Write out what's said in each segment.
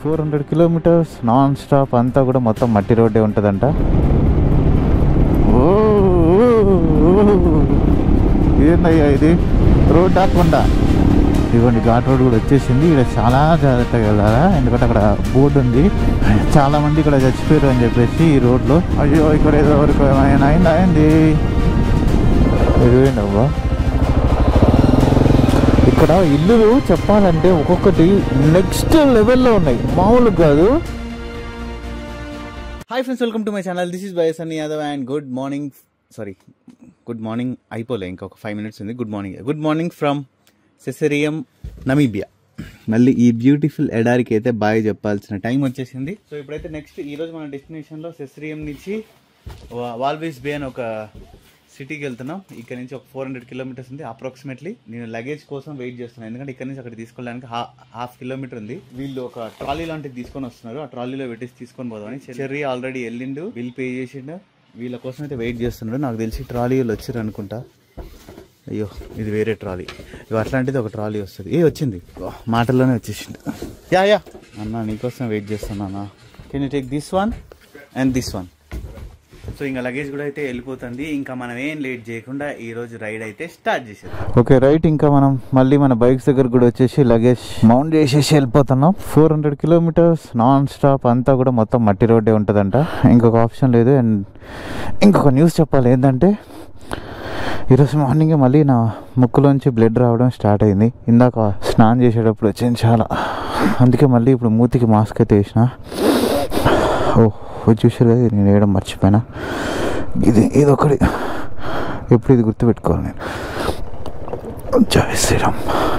Four hundred kilometres non stop అంతా కూడా మొత్తం మట్టి రోడ్డే ఉంటుందంట ఓ, ఓ, ఓ. ఏందయ్యా ఇది రోడ్ దాకుండా ఇదిగోండి ఘాట్ రోడ్ కూడా వచ్చేసింది ఇక్కడ చాలా జాగ్రత్తగా వెళ్ళాలా ఎందుకంటే అక్కడ బోర్డు ఉంది చాలా మంది ఇక్కడ చచ్చిపోయారు అని చెప్పేసి ఈ రోడ్లో అయ్యో ఇక్కడ ఏదో వరకు ఏమైనా అయింది అయింది ఎదురైంది అవ్వా ఇక్కడ ఇల్లులు చెప్పాలంటే ఒక్కొక్కటి నెక్స్ట్ లెవెల్లో ఉన్నాయి మామూలు కాదు hi friends welcome to my channel this is by Sunny Yadav and good morning sorry good morning అయిపోలే ఇంకొక ఫైవ్ మినిట్స్ ఉంది good morning good morning from Sesriem Namibia మళ్ళీ ఈ బ్యూటిఫుల్ ఎడారికి అయితే బాయ్ చెప్పాల్సిన టైం వచ్చేసింది సో ఇప్పుడైతే నెక్స్ట్ ఈ రోజు మన డెస్టినేషన్లో సెసరియం నుంచి వా- వాల్వీస్ బే అని ఒక సిటీకి వెళ్తున్నాం ఇక్కడ నుంచి ఒక ఫోర్ హండ్రెడ్ కిలోమీటర్స్ ఉంది అప్రాక్సిమేట్లీ నేను లగేజ్ కోసం వెయిట్ చేస్తున్నాను ఎందుకంటే ఇక్కడ నుంచి అక్కడ తీసుకెళ్ళడానికి హాఫ్ కిలోమీటర్ ఉంది వీళ్ళు ఒక ట్రాలీ లాంటిది తీసుకొని వస్తున్నారు ఆ ట్రాలీలో పెట్టేసి తీసుకొని పోదామని చెర్రీ ఆల్రెడీ వెళ్ళిండు బిల్ పే చేసిండు వీళ్ళ కోసం అయితే వెయిట్ చేస్తున్నాడు నాకు తెలిసి ట్రాలీలు వచ్చారు అనుకుంటా అయ్యో ఇది వేరే ట్రాలీ ఇవి అట్లాంటిది ఒక ట్రాలీ వస్తుంది ఏ వచ్చింది వా, మాటల్లోనే వచ్చేసింది యా యా అన్న నీకోసం వెయిట్ చేస్తున్నానా can you take this one and this one so ఇంకా లగేజ్ కూడా అయితే వెళ్ళిపోతుంది ఇంకా మనం ఏం లేట్ చేయకుండా ఈ రోజు రైడ్ అయితే స్టార్ట్ చేసేది ఓకే రైట్ ఇంకా మనం మళ్ళీ మన బైక్స్ దగ్గర కూడా వచ్చేసి లగేజ్ మౌంట్ చేసేసి వెళ్ళిపోతున్నాం four hundred kilometres non stop అంతా కూడా మొత్తం మట్టి రోడ్డే ఉంటుందంట ఇంకొక ఆప్షన్ లేదు అండ్ ఇంకొక న్యూస్ చెప్పాలి ఏంటంటే ఈరోజు మార్నింగే మళ్ళీ నా ముక్కులోంచి బ్లడ్ రావడం స్టార్ట్ అయింది ఇందాక స్నానం చేసేటప్పుడు వచ్చింది చాలా అందుకే మళ్ళీ ఇప్పుడు మూతికి మాస్క్ అయితే వేసిన ఓ ఇది చూసారు కదా ఇది నేను వేయడం మర్చిపోయినా ఇది ఇది ఒకటి ఎప్పుడు ఇది గుర్తుపెట్టుకోవాలి నేను జై శ్రీరామ్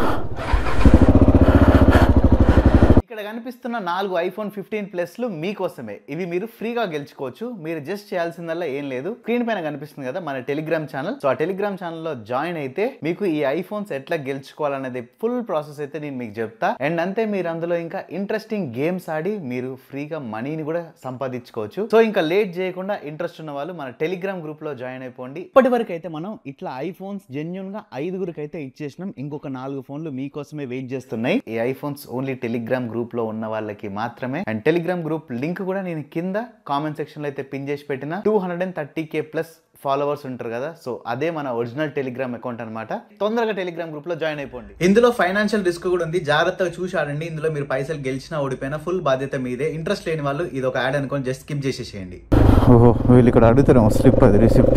ఇక్కడ కనిపిస్తున్న నాలుగు ఐఫోన్ ఫిఫ్టీన్ ప్లస్లు మీకోసమే ఇవి మీరు ఫ్రీగా గెలుచుకోవచ్చు మీరు జస్ట్ చేయాల్సిందల్లా ఏం లేదు స్క్రీన్ పైన కనిపిస్తుంది కదా మన టెలిగ్రామ్ ఛానల్ సో ఆ టెలిగ్రామ్ ఛానల్లో జాయిన్ అయితే మీకు ఈ ఐఫోన్స్ ఎట్లా గెలుచుకోవాలనేది ఫుల్ ప్రాసెస్ అయితే నేను మీకు చెప్తా అండ్ అంతే మీరు అందులో ఇంకా ఇంట్రెస్టింగ్ గేమ్స్ ఆడి మీరు ఫ్రీగా మనీని కూడా సంపాదించుకోవచ్చు సో ఇంకా లేట్ చేయకుండా ఇంట్రెస్ట్ ఉన్న వాళ్ళు మన టెలిగ్రామ్ గ్రూప్ లో జాయిన్ అయిపోండి ఇప్పటి వరకు అయితే మనం ఇట్లా ఐఫోన్స్ జెన్యున్ గా ఐదుగురికి అయితే ఇచ్చేసినాం ఇంకొక నాలుగు ఫోన్లు మీకోసమే వెయిట్ చేస్తున్నాయి ఈ ఐఫోన్స్ ఓన్లీ టెలిగ్రామ్ గ్రూప్ లో ఉన్న వాళ్ళకి మాత్రమే అండ్ టెలిగ్రామ్ గ్రూప్ లింక్ కూడా నేను కింద కామెంట్ సెక్షన్ లో అయితే పిన్ చేసి పెట్టిన two hundred and thirty K plus followers ఉంటారు కదా సో అదే మన ఒరిజినల్ టెలిగ్రామ్ అకౌంట్ అనమాట తొందరగా టెలిగ్రామ్ గ్రూప్ లో జాయిన్ అయిపోండి ఇందులో ఫైనాన్షియల్ రిస్క్ కూడా ఉంది జాగ్రత్తగా చూసి ఆడండి ఇందులో మీరు పైసలు గెలిచినా ఓడిపోయినా ఫుల్ బాధ్యత మీదే ఇంట్రెస్ట్ లేని వాళ్ళు ఇది ఒక యాడ్ అనుకొని జస్ట్ స్కిప్ చేసేసేయండి ఓహో వీళ్ళు ఇక్కడ అడుగుతారేమో స్లిప్ అది receipt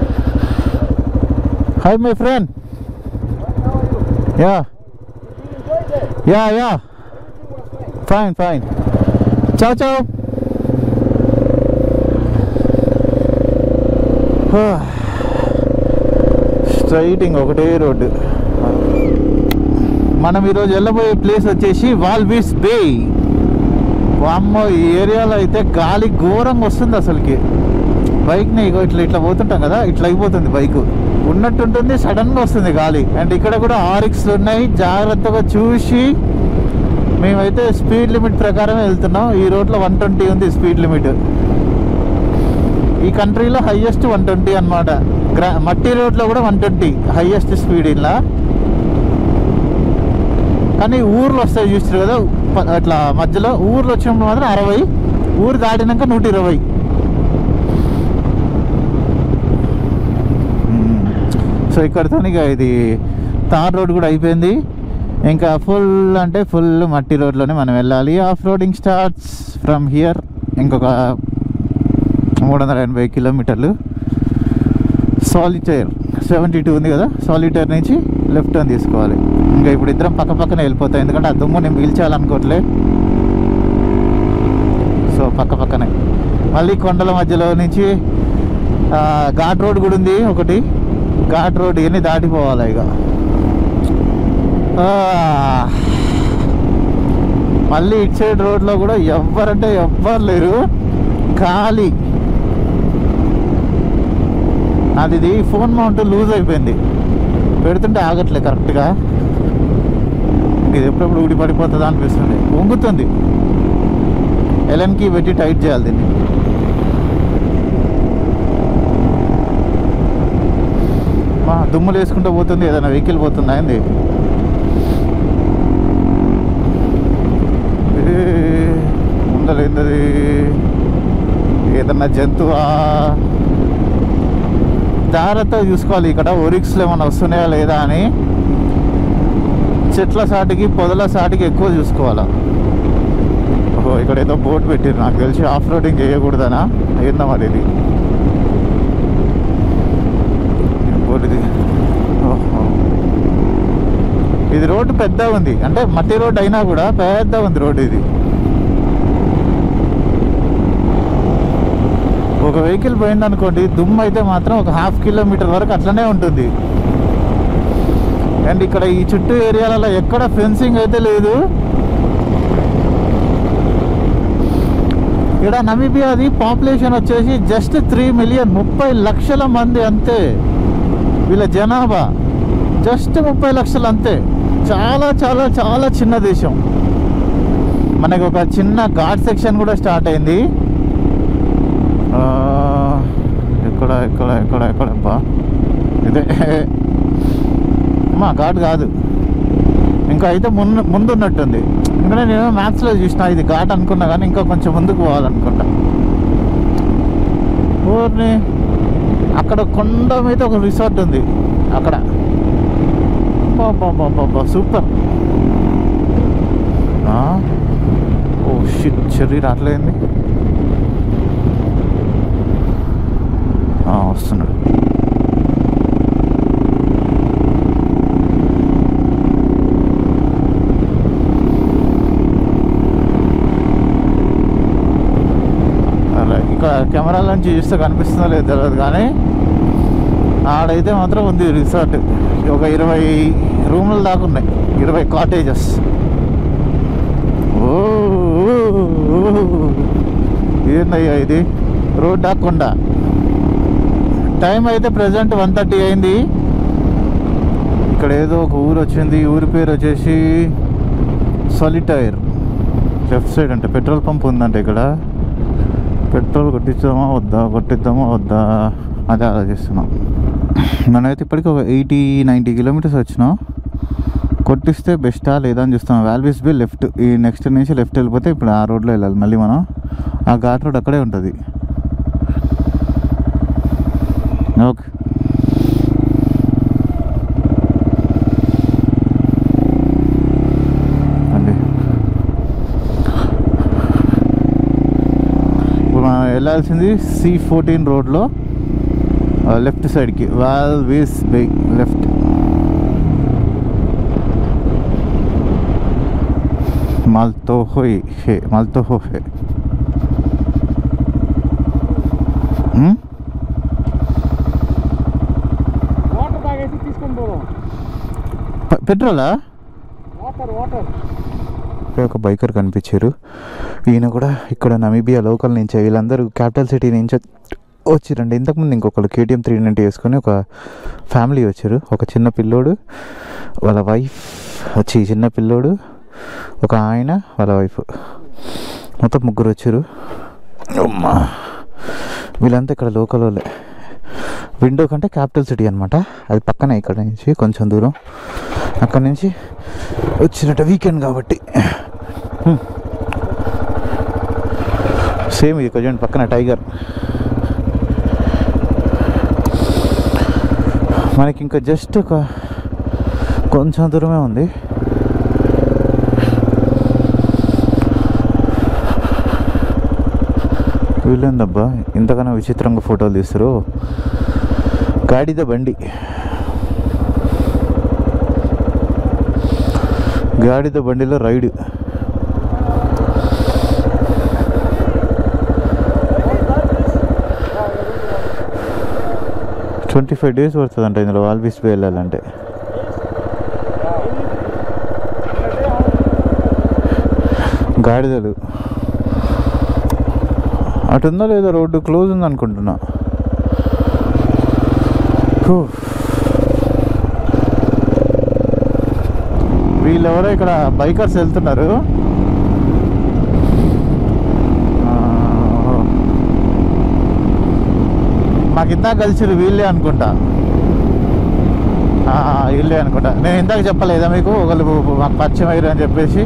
hi my friend yeah yeah yeah fine fine ciao ciao స్ట్రైటింగ్ ఒకటే రోడ్డు మనం ఈరోజు వెళ్ళబోయే ప్లేస్ వచ్చేసి వాల్వీస్ బే వామ్మో ఈ ఏరియాలో అయితే గాలి ఘోరంగా వస్తుంది అసలుకి బైక్ని ఇగో ఇట్లా ఇట్లా పోతుంటాం కదా ఇట్లా అయిపోతుంది బైక్ ఉన్నట్టుంటుంది సడన్గా వస్తుంది గాలి అండ్ ఇక్కడ కూడా ఆరిక్స్ ఉన్నాయి జాగ్రత్తగా చూసి మేమైతే స్పీడ్ లిమిట్ ప్రకారం వెళ్తున్నాం ఈ రోడ్లో వన్ ట్వంటీ ఉంది స్పీడ్ లిమిట్ ఈ కంట్రీలో హైయెస్ట్ వన్ ట్వంటీ అనమాట గ్రా మట్టి రోడ్లో కూడా వన్ ట్వంటీ హైయెస్ట్ స్పీడ్ ఇలా కానీ ఊర్లో వస్తాయి చూస్తారు కదా ప- అట్లా మధ్యలో ఊర్లో వచ్చినప్పుడు మాత్రం అరవై ఊరు దాటినాక నూట ఇరవై మ్మ్. సో ఇక్కడతో ఇక ఇది తార్ రోడ్ కూడా అయిపోయింది ఇంకా ఫుల్ అంటే ఫుల్ మట్టి రోడ్లోనే మనం వెళ్ళాలి off roading starts from here ఇంకొక మూడు వందల ఎనభై కిలోమీటర్లు సాలిటైర్ సెవెంటీ టూ ఉంది కదా సాలిటైర్ నుంచి లెఫ్ట్ టర్న్ తీసుకోవాలి ఇంకా ఇప్పుడు ఇద్దరం పక్క పక్కనే వెళ్ళిపోతాం ఎందుకంటే ఆ దుమ్ము నేను పీల్చాలనుకోవట్లే సో పక్క పక్కనే మళ్ళీ కొండల మధ్యలో నుంచి ఆ, ఘాట్ రోడ్ కూడా ఉంది ఒకటి ఘాట్ రోడ్ ఇవన్నీ దాటిపోవాలి ఇక ఆ, మళ్ళీ ఇటు సైడ్ రోడ్లో కూడా ఎవ్వరంటే ఎవ్వరు లేరు ఖాళీ నాది ఇది ఫోన్ మౌంట్ లూజ్ అయిపోయింది పెడుతుంటే ఆగట్లే కరెక్ట్గా ఇది ఎప్పుడెప్పుడు ఊడి పడిపోతుందా అనిపిస్తుంది వంగుతుంది ఎలన్కి పెట్టి టైట్ చేయాలి దీన్ని మా దుమ్ములు వేసుకుంటూ పోతుంది ఏదైనా వెహికల్ పోతుందా ఏంది ఏ ఏదన్నా జంతువా జాగ్రత్తగా చూసుకోవాలి ఇక్కడ ఒరిక్స్లు ఏమైనా వస్తున్నాయా లేదా అని చెట్ల సాటికి పొదల సాటికి ఎక్కువ చూసుకోవాలా ఓహో ఇక్కడ ఏదో బోట్ పెట్టారు నాకు తెలిసి ఆఫ్ రోడింగ్ చేయకూడదనా ఏందా మరి ఇది ఏం బోట్ ఇది ఓహో ఇది రోడ్డు పెద్ద ఉంది అంటే మట్టి రోడ్డు అయినా కూడా పెద్ద ఉంది రోడ్డు ఇది ఒక వెహికల్ పోయిందనుకోండి దుమ్ము అయితే మాత్రం ఒక హాఫ్ కిలోమీటర్ వరకు అట్లనే ఉంటుంది అండ్ ఇక్కడ ఈ చుట్టూ ఏరియాలలో ఎక్కడ ఫెన్సింగ్ అయితే లేదు ఇక్కడ నమీబియాది పాపులేషన్ వచ్చేసి జస్ట్ త్రీ మిలియన్ ముప్పై లక్షల మంది అంతే వీళ్ళ జనాభా జస్ట్ ముప్పై లక్షలు అంతే చాలా చాలా చాలా చిన్న దేశం మనకి ఒక చిన్న ఘాట్ సెక్షన్ కూడా స్టార్ట్ అయింది ఆ, ఎక్కడ ఎక్కడ ఎక్కడ ఎక్కడ అబ్బా ఇదే మా ఘాట్ కాదు ఇంకా అయితే ముందు ముందు ఉన్నట్టుంది ఇంకా నేను మ్యాథ్స్లో చూసిన ఇది ఘాట్ అనుకున్నా కానీ ఇంకా కొంచెం ముందుకు పోవాలనుకుంటా ఊరిని అక్కడ కొండ మీద ఒక రిసార్ట్ ఉంది అక్కడ బాబా సూపర్ ఓ షిట్ చెర్రీ రావట్లేదండి ఆ, వస్తున్నాడు అలా ఇక్కడ కెమెరాల నుంచి చూస్తే కనిపిస్తుందో లేదో తెలియదు కానీ ఆడైతే మాత్రం ఉంది రిసార్ట్ ఒక ఇరవై రూములు దాకా ఉన్నాయి ఇరవై కాటేజెస్ ఓ ఏందయ్యా ఇది రోడ్ కొండ టైం అయితే ప్రజెంట్ వన్ థర్టీ అయింది ఇక్కడ ఏదో ఒక ఊరు వచ్చింది ఈ ఊరి పేరు వచ్చేసి సాలిటైర్ లెఫ్ట్ సైడ్ అంటే పెట్రోల్ పంప్ ఉందంట ఇక్కడ పెట్రోల్ కొట్టిద్దామా వద్దా కొట్టిద్దామా వద్దా అదే ఆలోచిస్తున్నాం మనమైతే ఇప్పటికి ఒక ఎయిటీ నైంటీ కిలోమీటర్స్ వచ్చినాం కొట్టిస్తే బెస్టా లేదా అని చూస్తాం వాల్విస్ బి లెఫ్ట్ ఈ నెక్స్ట్ నుంచి లెఫ్ట్ వెళ్ళిపోతే ఇప్పుడు ఆ రోడ్లో వెళ్ళాలి మళ్ళీ మనం ఆ ఘాట్ రోడ్ అక్కడే ఉంటుంది ఓకే అండి ఇప్పుడు మనం వెళ్ళాల్సింది సి ఫోర్టీన్ రోడ్లో లెఫ్ట్ సైడ్కి వాల్ వీస్ బై లెఫ్ట్ మాల్తో హోయ్ హే మాల్తో హో హే హ్మ్? వాటర్ తాగేసి తీసుకొని పోదాం పె- పెట్రోలా వాటర్ వాటర్ ఇక్కడ ఒక బైకర్ కనిపించారు ఈయన కూడా ఇక్కడ నమీబియా లోకల్ నుంచి వీళ్ళందరూ క్యాపిటల్ సిటీ నుంచి వచ్చి- వచ్చిరండి ఇంతకుముందు ఇంకొకరు కేటీఎం త్రీ నైంటీ వేసుకొని ఒక ఫ్యామిలీ వచ్చారు ఒక చిన్న పిల్లోడు వాళ్ళ వైఫ్ వచ్చి చిన్న పిల్లోడు ఒక ఆయన వాళ్ళ వైఫ్ మొత్తం ముగ్గురు వచ్చారు అమ్మా వీళ్ళంతా ఇక్కడ లోకల్ వాళ్ళే విండో కంటే క్యాపిటల్ సిటీ అనమాట అది పక్కనే ఇక్కడ నుంచి కొంచెం దూరం అక్కడ నుంచి వచ్చినట్టు వీకెండ్ కాబట్టి సేమ్ ఇది కొంచెం పక్కన టైగర్ మనకి ఇంకా జస్ట్ ఒక కొంచెం దూరమే ఉంది వీళ్ళేందబ్బా ఇంతకన్నా విచిత్రంగా ఫోటోలు తీస్తారు గాడిద బండి గాడిద బండిలో రైడ్ ట్వంటీ ఫైవ్ డేస్ పడుతుందంట ఇందులో ఆల్బీస్ బే వెళ్ళాలంటే గాడిదలు అటు ఉందో లేదో రోడ్డు క్లోజ్ ఉంది అనుకుంటున్నా హూ. వీళ్ళెవరో ఇక్కడ బైకర్స్ వెళ్తున్నారు ఆ, మాకు ఇందాక కలిసిరు వీళ్ళే అనుకుంటా ఆ, వీళ్ళే అనుకుంటా నేను ఇందాక చెప్పలేదా మీకు ఒకళ్ళు మాకు పరిచయం అయ్యారు అని చెప్పేసి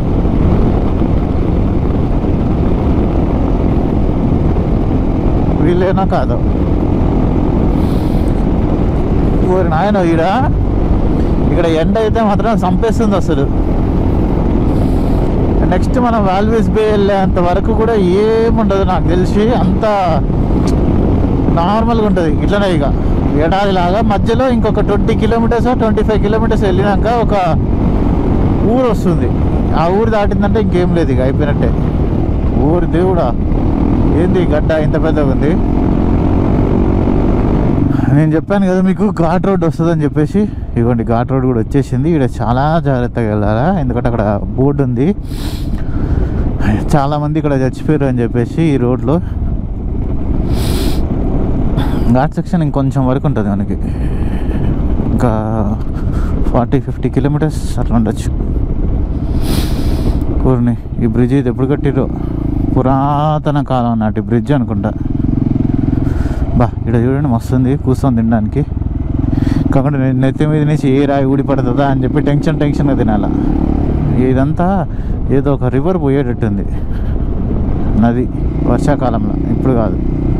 వీళ్ళేనా కాదు ఊరి నాయన ఈడ ఇక్కడ ఎండ అయితే మాత్రం చంపేస్తుంది అసలు నెక్స్ట్ మనం వాల్వేస్ బే వెళ్ళేంత వరకు కూడా ఏముండదు నాకు తెలిసి అంత నార్మల్గా ఉంటుంది ఇట్లనే ఇక ఎడారి లాగా మధ్యలో ఇంకొక twenty kilometres twenty five kilometres వెళ్ళినాక ఒక ఊరు వస్తుంది ఆ ఊరు దాటిందంటే ఇంకేం లేదు ఇక అయిపోయినట్టే ఊరి దేవుడా ఏంది ఈ గడ్డ ఇంత పెద్దగా ఉంది నేను చెప్పాను కదా మీకు ఘాట్ రోడ్ వస్తుందని చెప్పేసి ఇదిగోండి ఘాట్ రోడ్ కూడా వచ్చేసింది ఇక్కడ చాలా జాగ్రత్తగా వెళ్ళాలా ఎందుకంటే అక్కడ బోర్డు ఉంది చాలా మంది ఇక్కడ చచ్చిపోయారు అని చెప్పేసి ఈ రోడ్లో ఘాట్ సెక్షన్ ఇంకొంచెం వరకు ఉంటుంది మనకి ఇంకా ఫార్టీ ఫిఫ్టీ కిలోమీటర్స్ అట్లా ఉండొచ్చు ఊరిని ఈ బ్రిడ్జ్ ఇది ఎప్పుడు కట్టిరో పురాతన కాలం నాటి బ్రిడ్జ్ అనుకుంటా బా ఇక్కడ చూడండి మస్తుంది కూర్చొని తినడానికి కాకుండా నేను నెత్తి మీద నుంచి ఏ రాయి ఊడి పడుతుందా అని చెప్పి టెన్షన్ టెన్షన్గా తినాల ఇదంతా ఏదో ఒక రివర్ పోయేటట్టుంది నది వర్షాకాలంలో ఇప్పుడు కాదు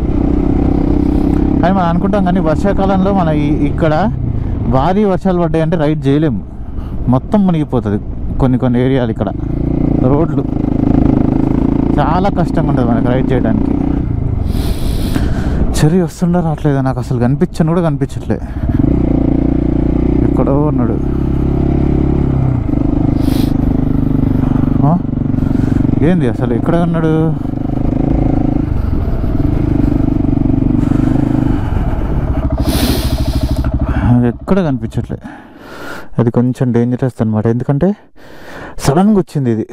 అని మనం అనుకుంటాం కానీ వర్షాకాలంలో మన ఈ- ఇక్కడ భారీ వర్షాలు పడ్డాయంటే రైడ్ చేయలేము మొత్తం మునిగిపోతుంది కొన్ని కొన్ని ఏరియాలు ఇక్కడ రోడ్లు చాలా కష్టంగా ఉంటుంది మనకి రైడ్ చేయడానికి చెరి వస్తుండ రావట్లేదు నాకు అసలు కనిపించను కూడా కనిపించట్లే ఎక్కడో ఉన్నాడు ఆ? ఏంది అసలు ఎక్కడ ఉన్నాడు అది ఎక్కడ కనిపించట్లే అది కొంచెం డేంజరస్ అనమాట ఎందుకంటే సడన్గా వచ్చింది ఇది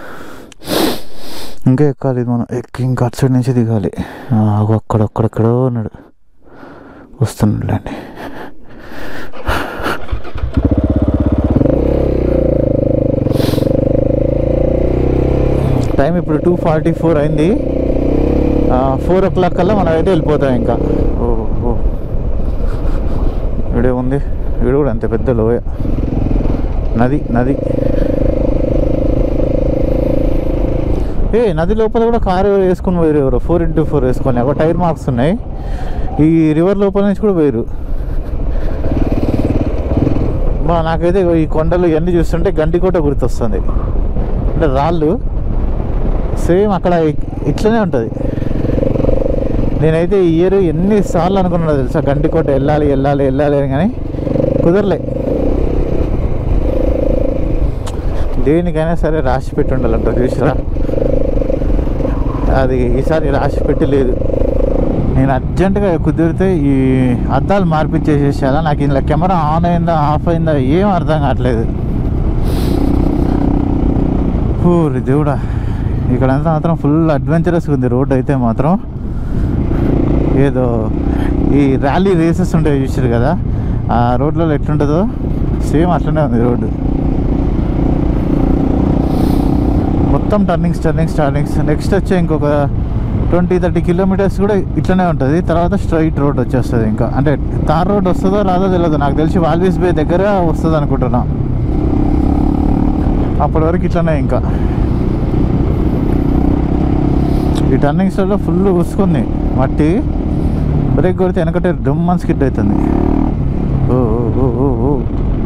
ఇంకా ఎక్కాలి ఇది మనం ఎక్కి ఇంకా అటు సైడ్ నుంచి దిగాలి ఆ, అగో అక్కడ అక్కడెక్కడో ఉన్నాడు వస్తున్నాడులేండి టైం ఇప్పుడు టూ ఫార్టీ ఫోర్ అయింది ఫోర్ ఓ క్లాక్ కల్లా మనం అయితే వెళ్ళిపోతాం ఇంకా ఓ ఓ ఇడే ఉంది ఇడు కూడా అంతే పెద్ద లోయ నది నది ఏ నది లోపల కూడా కారు వేసుకొని పోయారు ఎవరు ఫోర్ ఇంటూ ఫోర్ వేసుకొని ఒక టైర్ మార్క్స్ ఉన్నాయి ఈ రివర్ లోపల నుంచి కూడా పోయారు బా నాకైతే ఈ కొండలు ఇవన్నీ చూస్తుంటే గండికోట గుర్తొస్తుంది అంటే రాళ్ళు సేమ్ అక్కడ ఇ- ఇట్లనే ఉంటుంది నేనైతే ఈ ఇయర్ ఎన్నిసార్లు అనుకున్నా తెలుసా గండికోట వెళ్ళాలి వెళ్ళాలి వెళ్ళాలి అని కానీ కుదరలే దేనికైనా సరే రాసి పెట్టి ఉండాలంట చూసిరా అది ఈసారి రాసి పెట్టి లేదు నేను అర్జెంటుగా కుదిరితే ఈ అద్దాలు మార్పిచ్చేసేసాలా నాకు ఇందులో కెమెరా ఆన్ అయిందా ఆఫ్ అయిందా ఏం అర్థం కావట్లేదు ఊరి దేవుడా ఇక్కడంతా మాత్రం ఫుల్ అడ్వెంచరస్ ఉంది రోడ్ అయితే మాత్రం ఏదో ఈ ర్యాలీ రేసెస్ ఉంటాయి చూసారు కదా ఆ రోడ్లలో ఎట్లుంటుందో సేమ్ అట్లనే ఉంది రోడ్డు మొత్తం టర్నింగ్స్ టర్నింగ్స్ టర్నింగ్స్ నెక్స్ట్ వచ్చే ఇంకొక ట్వంటీ థర్టీ కిలోమీటర్స్ కూడా ఇట్లనే ఉంటుంది తర్వాత స్ట్రైట్ రోడ్ వచ్చేస్తుంది ఇంకా అంటే తార్ రోడ్ వస్తుందో రాదో తెలియదు నాకు తెలిసి వాల్వీస్ బే దగ్గర వస్తుంది అనుకుంటున్నా అప్పటి వరకు ఇట్లనే ఇంకా ఈ టర్నింగ్స్లో ఫుల్ ఉసుకుంది మట్టి బ్రేక్ కొడితే వెనకటే డమ్మన్ స్కిడ్ అవుతుంది ఓ ఓ ఓ ఓ ఓ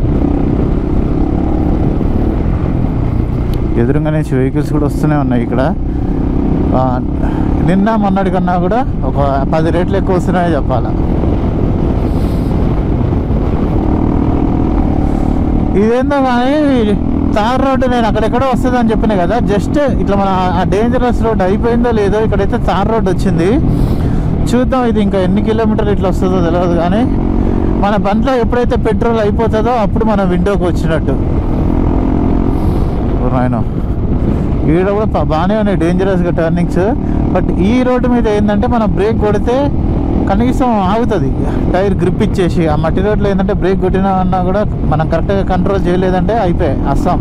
ఎదురుగా నుంచి వెహికల్స్ కూడా వస్తూనే ఉన్నాయి ఇక్కడ ఆ, నిన్న మొన్నటి కన్నా కూడా ఒక పది రేట్లు ఎక్కువ వస్తున్నాయని చెప్పాలా ఇదేందో కానీ తార్ రోడ్డు నేను అక్కడెక్కడో వస్తుంది అని చెప్పిన కదా జస్ట్ ఇట్లా మన ఆ డేంజరస్ రోడ్ అయిపోయిందో లేదో ఇక్కడైతే తార్ రోడ్ వచ్చింది చూద్దాం ఇది ఇంకా ఎన్ని కిలోమీటర్లు ఇట్లా వస్తుందో తెలియదు కానీ మన బండ్లో ఎప్పుడైతే పెట్రోల్ అయిపోతుందో అప్పుడు మన విండోకి వచ్చినట్టు ఆయన ఈడ కూడా ప- బాగానే ఉన్నాయి డేంజరస్గా టర్నింగ్స్ బట్ ఈ రోడ్డు మీద ఏంటంటే మనం బ్రేక్ కొడితే కనీసం ఆగుతుంది టైర్ గ్రిప్ ఇచ్చేసి ఆ మట్టి రోడ్లో ఏంటంటే బ్రేక్ కొట్టినా అన్నా కూడా మనం కరెక్ట్గా కంట్రోల్ చేయలేదంటే అయిపోయాయి అస్సాం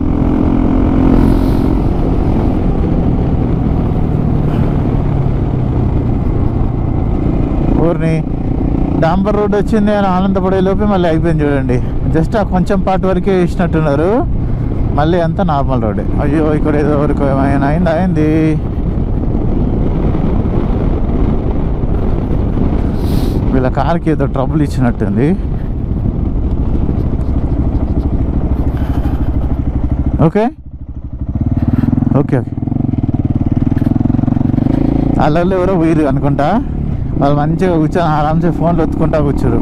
ఊరిని డాంబర్ రోడ్ వచ్చింది అని ఆనందపడే లోపే మళ్ళీ అయిపోయింది చూడండి జస్ట్ ఆ కొంచెం పార్ట్ వరకే ఇచ్చినట్టున్నారు మళ్ళీ అంతా నార్మల్ రోడ్డే అయ్యో ఇక్కడ ఏదో వరకు ఏమైనా అయింది అయింది వీళ్ళ కార్కి ఏదో ట్రబుల్ ఇచ్చినట్టుంది ఓకే ఓకే ఓకే వాళ్ళు ఎవరో పోయిరు అనుకుంటా వాళ్ళు మంచిగా కూర్చొని ఆరామ్సే ఫోన్లు ఒత్తుకుంటా కూర్చోరు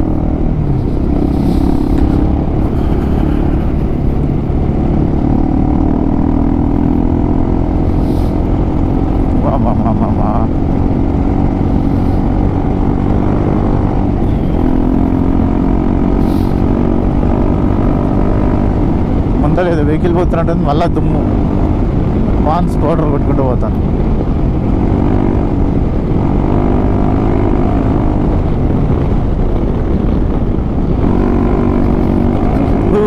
వా, వా, వా, వా, వా. ముందర ఏదో వెహికల్ పోతున్నట్టుంది మళ్ళా దుమ్ము వాన్స్ పౌడర్ కొట్టుకుంటూ పోతాను ఊ.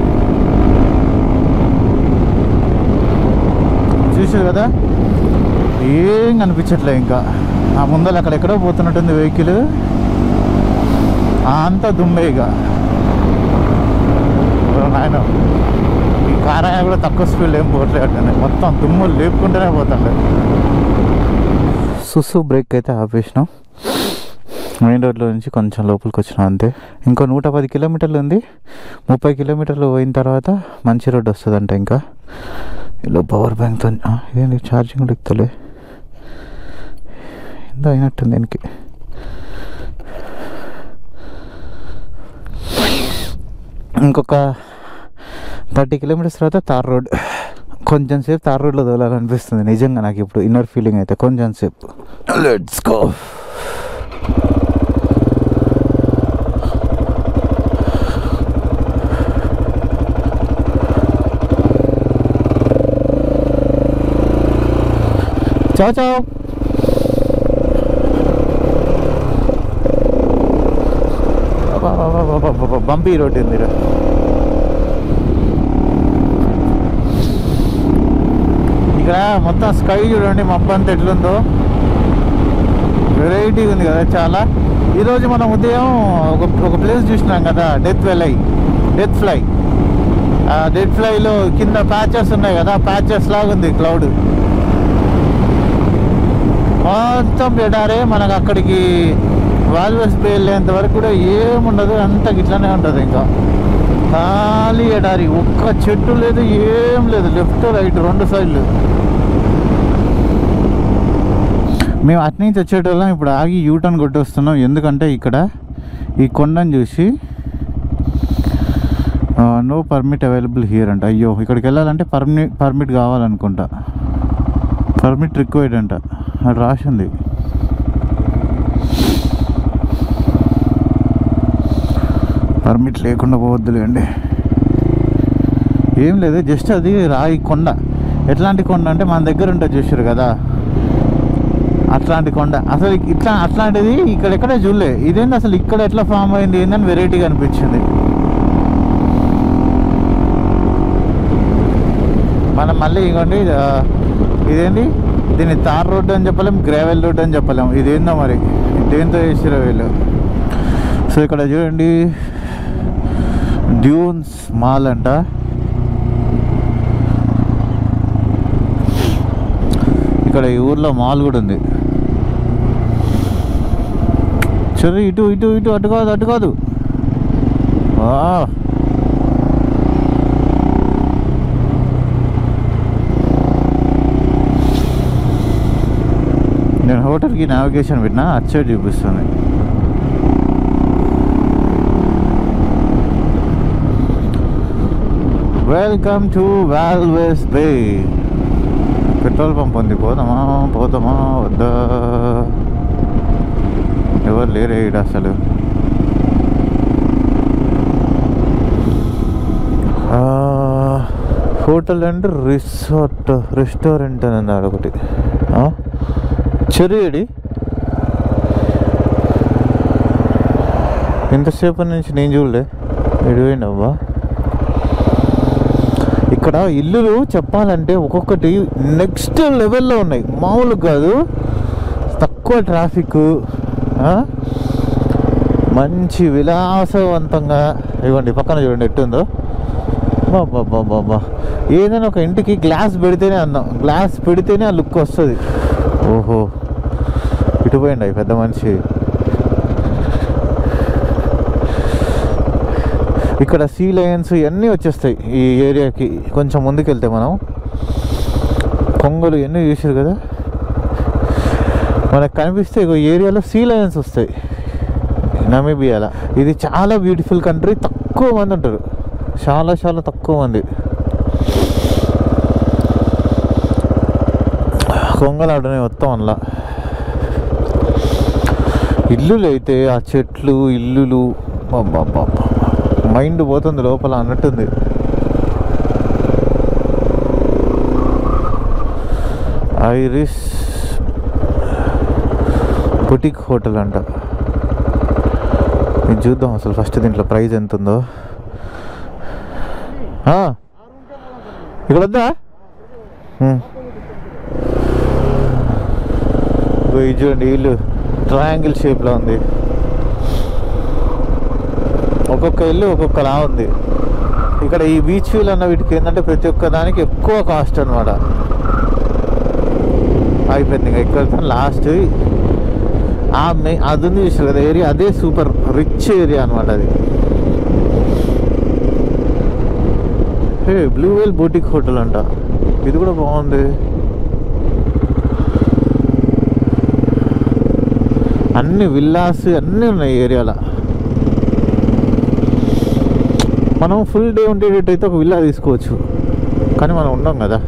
చూసారు కదా ఏం కనిపించట్లే ఇంకా ఆ ముందర అక్కడెక్కడో పోతున్నట్టుంది వెహికల్ అంతా దుమ్మే ఇక ఓ నాయన ఈ కార్ అయినా కూడా తక్కువ స్పీడ్ ఏం పోవట్లేదు మొత్తం దుమ్ము లేపుకుంటూనే పోతుండే సుసు బ్రేక్ అయితే ఆపేసినాం మెయిన్ రోడ్లో నుంచి కొంచెం లోపలికి వచ్చినాం అంతే ఇంకో నూట పది కిలోమీటర్లు ఉంది ముప్పై కిలోమీటర్లు పోయిన తర్వాత మంచి రోడ్డు వస్తుందంట ఇంకా ఇలా పవర్ బ్యాంక్తో ఇదేంటి ఛార్జింగ్ కూడా ఎక్కుతలే ఎంత అయినట్టుంది దీనికి ఇంకొక థర్టీ కిలోమీటర్స్ తర్వాత తార్ రోడ్ కొంచెం సేపు తార్ రోడ్లో తోలాలనిపిస్తుంది నిజంగా నాకు ఇప్పుడు ఇన్నర్ ఫీలింగ్ అయితే కొంచెం సేపు let's go ciao ciao bumpy road ఉంది ఈడ. ఇక్కడ మొత్తం స్కై చూడండి మబ్బు అంతా ఎట్లుందో వెరైటీగా ఉంది కదా చాలా ఈరోజు మనం ఉదయం ఒక ఒక ప్లేస్ చూసినాం కదా డెత్ వెలై డెత్ ఫ్లై ఆ డెత్ ఫ్లైలో కింద ప్యాచెస్ ఉన్నాయి కదా ప్యాచెస్ లాగా ఉంది క్లౌడ్ మొత్తం ఎడారే మనకు అక్కడికి వాల్వెస్ బే వెళ్ళేంత వరకు కూడా ఏముండదు అంత ఇట్లానే ఉంటుంది ఇంకా ఖాళీ ఎడారి ఒక్క చెట్టు లేదు ఏం లేదు లెఫ్ట్ రైట్ రెండు సైడ్లు మేము అటు నుంచి వచ్చేటోళ్ళం ఇప్పుడు ఆగి యూటర్న్ కొట్టేస్తున్నాం ఎందుకంటే ఇక్కడ ఈ కొండను చూసి నో పర్మిట్ అవైలబుల్ హియర్ అంట అయ్యో ఇక్కడికి వెళ్ళాలంటే పర్మిట్ పర్మిట్ కావాలనుకుంటా పర్మిట్ రిక్వైర్డ్ అంట అది రాసింది పర్మిట్ లేకుండా పోవద్దులేండి ఏం లేదు జస్ట్ అది రాయి కొండ ఎట్లాంటి కొండ అంటే మన దగ్గర ఉంటుంది చూసారు కదా అట్లాంటి కొండ అసలు ఇట్లా అట్లాంటిది ఇక్కడ ఎక్కడే చూడలే ఇదేంటి అసలు ఇక్కడ ఎట్లా ఫామ్ అయింది ఏందని వెరైటీగా అనిపించింది మనం మళ్ళీ ఇగోండి ఆ, ఇదేంటి దీన్ని తార్ రోడ్డు అని చెప్పలేం గ్రావెల్ రోడ్డు అని చెప్పలేం ఇదేందో మరి దేంతో చేసిరో వీళ్ళు సో ఇక్కడ చూడండి డ్యూన్స్ మాల్ అంట ఇక్కడ ఈ ఊర్లో మాల్ కూడా ఉంది సరే ఇటు ఇటు ఇటు అటు కాదు అటు కాదు ఆ. నేను హోటల్కి నావిగేషన్ పెట్టినా అటు సైడ్ చూపిస్తుంది welcome to Walvis Bay petrol pump ఉంది పోదామా పోదామా వద్దా ఎవరు లేరే ఈడ అసలు ఆ, హోటల్ అండ్ రిసార్ట్ రెస్టారెంట్ అని అన్నాడు ఒకటి ఆ? చెరుయడి ఎంతసేపు నుంచి నేను చూడలే ఎడిపోయినవ్వా ఇక్కడ ఇల్లులు చెప్పాలంటే ఒక్కొక్కటి నెక్స్ట్ లెవెల్లో ఉన్నాయి మామూలు కాదు తక్కువ ట్రాఫిక్ మంచి విలాసవంతంగా ఇవ్వండి పక్కన చూడండి ఎట్టుందో బాబా బాబా ఏదైనా ఒక ఇంటికి గ్లాస్ పెడితేనే అందం గ్లాస్ పెడితేనే ఆ లుక్ వస్తుంది ఓహో ఇటు పోయిండి పెద్ద మనిషి ఇక్కడ సీ లయన్స్ ఇవన్నీ వచ్చేస్తాయి ఈ ఏరియాకి కొంచెం ముందుకెళ్తే మనం కొంగలు ఇవన్నీ చూసారు కదా మనకు కనిపిస్తే ఇగో ఈ ఏరియాలో సీ లయన్స్ వస్తాయి నమీబియాలో ఇది చాలా బ్యూటిఫుల్ కంట్రీ తక్కువ మంది ఉంటారు చాలా చాలా తక్కువ మంది కొంగలు ఆడనే మొత్తం అందులో ఇల్లులు అయితే ఆ చెట్లు ఇల్లులు అబ్బబ్బబ్బా. మైండ్ పోతుంది లోపల అన్నట్టుంది ఐరిస్ బుటిక్ హోటల్ అంట ఇది చూద్దాం అసలు ఫస్ట్ దీంట్లో ప్రైస్ ఎంత ఉందో ఆ, ఇక్కడ వద్దా ఉమ్. ఇగో ఇది చూడండి ఇల్లు ట్రయాంగిల్ షేప్లో ఉంది ఒక్కొక్క ఇల్లు ఒక్కొక్కలా ఉంది ఇక్కడ ఈ బీచ్ వీల్ అన్న వీటికి ఏంటంటే ప్రతి ఒక్క దానికి ఎక్కువ కాస్ట్ అనమాట అయిపోయింది ఇంకా ఇక్కడ లాస్ట్ ఆ మే అది ఉంది చూసారు కదా ఏరియా అదే సూపర్ రిచ్ ఏరియా అనమాట అది hey Blue Well boutique hotel అంట ఇది కూడా బాగుంది అన్ని విల్లాస్ అన్నీ ఉన్నాయి ఈ ఏరియాలో మనం ఫుల్ డే ఉండేటట్టయితే ఒక విల్లా తీసుకోవచ్చు కానీ మనం ఉండం కదా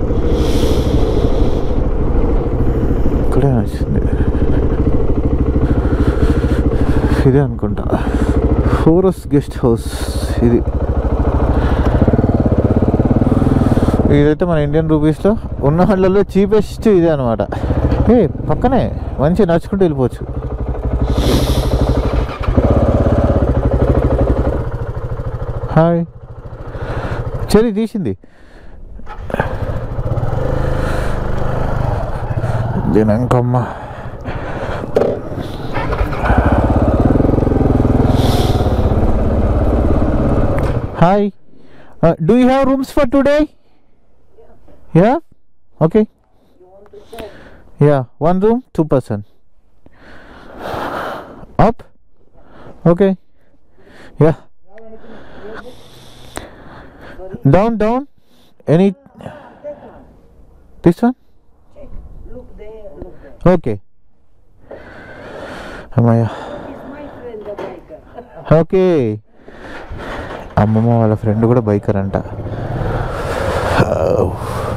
ఇక్కడే నచ్చింది ఇదే అనుకుంటా ఫోరస్ గెస్ట్ హౌస్ ఇది ఇదైతే మన ఇండియన్ రూపీస్లో ఉన్న వాళ్ళలో చీపెస్ట్ ఇదే అనమాట ఏ పక్కనే మంచిగా నడుచుకుంటూ వెళ్ళిపోవచ్చు హాయ్ చెరి తీసింది దినంకమ్మ hi do you have rooms for today yeah okay yeah one room two person up okay yeah down down any this one Look there, look there. okay అమ్మయ్య He's my friend, the biker. Okay అమ్మమ్మ వాళ్ళ friend కూడా biker అంట